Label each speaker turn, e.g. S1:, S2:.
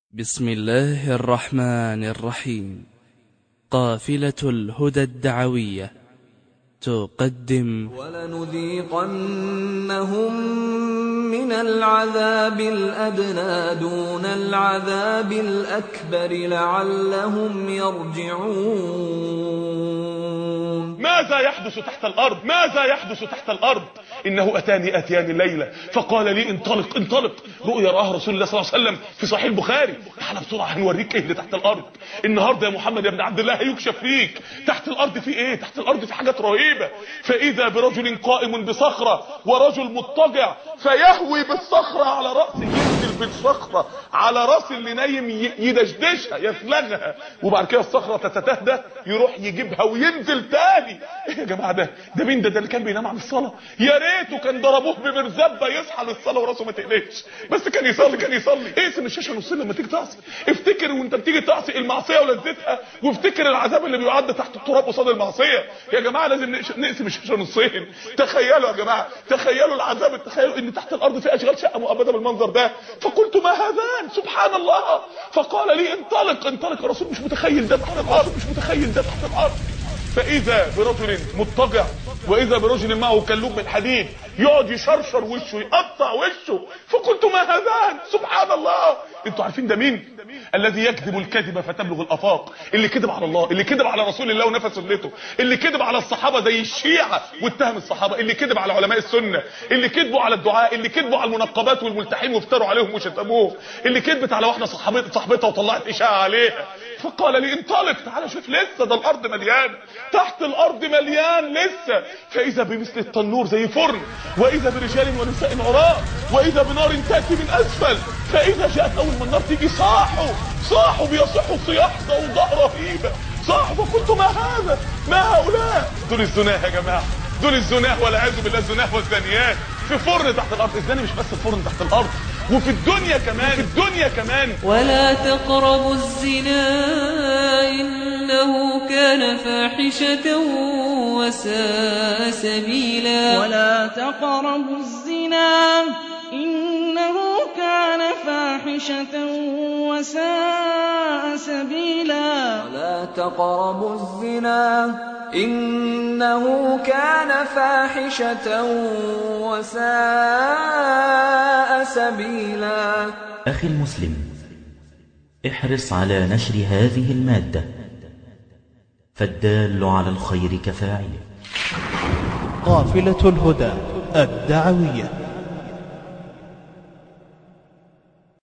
S1: بسم الله الرحمن الرحيم قافلة الهدى الدعوية تقدم
S2: ولنذيقنهم من العذاب الأدنى دون العذاب الأكبر لعلهم يرجعون
S3: ماذا يحدث تحت الأرض ماذا يحدث تحت الأرض إنه أتاني أتيان الليلة فقال لي انطلق انطلق رؤيا رآها رسول الله صلى الله عليه وسلم في صحيح البخاري تعال بسرعة هنوريك ايه اللي تحت الأرض النهاردة يا محمد يا ابن عبد الله هيكشف فيك تحت الأرض في ايه تحت الأرض في حاجات رهيبة فإذا برجل قائم بصخرة ورجل مضطجع فيهوي بالصخرة على رأسه ينزل بالصخرة على راس اللي نايم ي- يدشدشها يفلغها وبعد كده الصخرة تتتهدى يروح يجيبها وينزل تاني ايه يا جماعة ده ده مين ده ده اللي كان بينام عن الصلاة يا ريته كان ضربوه بمرزبة يصحى للصلاة وراسه ما تقلقش بس كان يصلي كان يصلي اقسم الشاشة نصين لما تيجي تعصي افتكر وانت بتيجي تعصي المعصية ولذتها وافتكر العذاب اللي بيعد تحت التراب قصاد المعصية يا جماعة لازم نقش- نقسم الشاشة نصين تخيلوا يا جماعة تخيلوا العذاب تخيلوا ان تحت الارض في اشغال شقة مؤبدة بالمنظر ده فقلت ما هذان سبحان الله فقال لي انطلق انطلق الرسول مش متخيل ده تحت الارض مش متخيل ده تحت الارض فاذا برجل مضطجع واذا برجل معه كلوب من حديد يقعد يشرشر وشه يقطع وشه فقلت ما هذان سبحان الله انتوا عارفين ده مين الذي يكذب الكذب فتبلغ الافاق اللي كذب على الله اللي كذب على رسول الله ونفى سنته اللي كذب على الصحابه زي الشيعه واتهم الصحابه اللي كذب على علماء السنه اللي كذبوا على الدعاء اللي كذبوا على المنقبات والملتحين وافتروا عليهم وشتموه اللي كذبت على واحده صاحبتها صاحبتها وطلعت اشاعه عليها فقال لي انطلق تعال شوف لسه ده الارض مليان تحت الارض مليان لسه فاذا بمثل التنور زي فرن واذا برجال ونساء عراة واذا بنار تاتي من اسفل فاذا جاءت اول ما النار تيجي صاحوا صاحوا بيصحوا صياح ضوضاء رهيبه صاحوا فقلت ما هذا ما هؤلاء دول الزناه يا جماعه دول الزناه والعياذ بالله الزناه والزانيات في فرن تحت الارض الزاني مش بس الفرن تحت الارض وفي الدنيا كمان في الدنيا كمان
S2: ولا تقربوا الزنا إنه كان فاحشة وساء سبيلا
S4: ولا تقربوا الزنا إنه كان فاحشة وساء سبيلا
S2: ولا تقربوا الزنا إنه كان فاحشة وساء سبيلا
S5: أخي المسلم احرص على نشر هذه المادة فالدال على الخير كفاعله
S6: قافلة الهدى الدعوية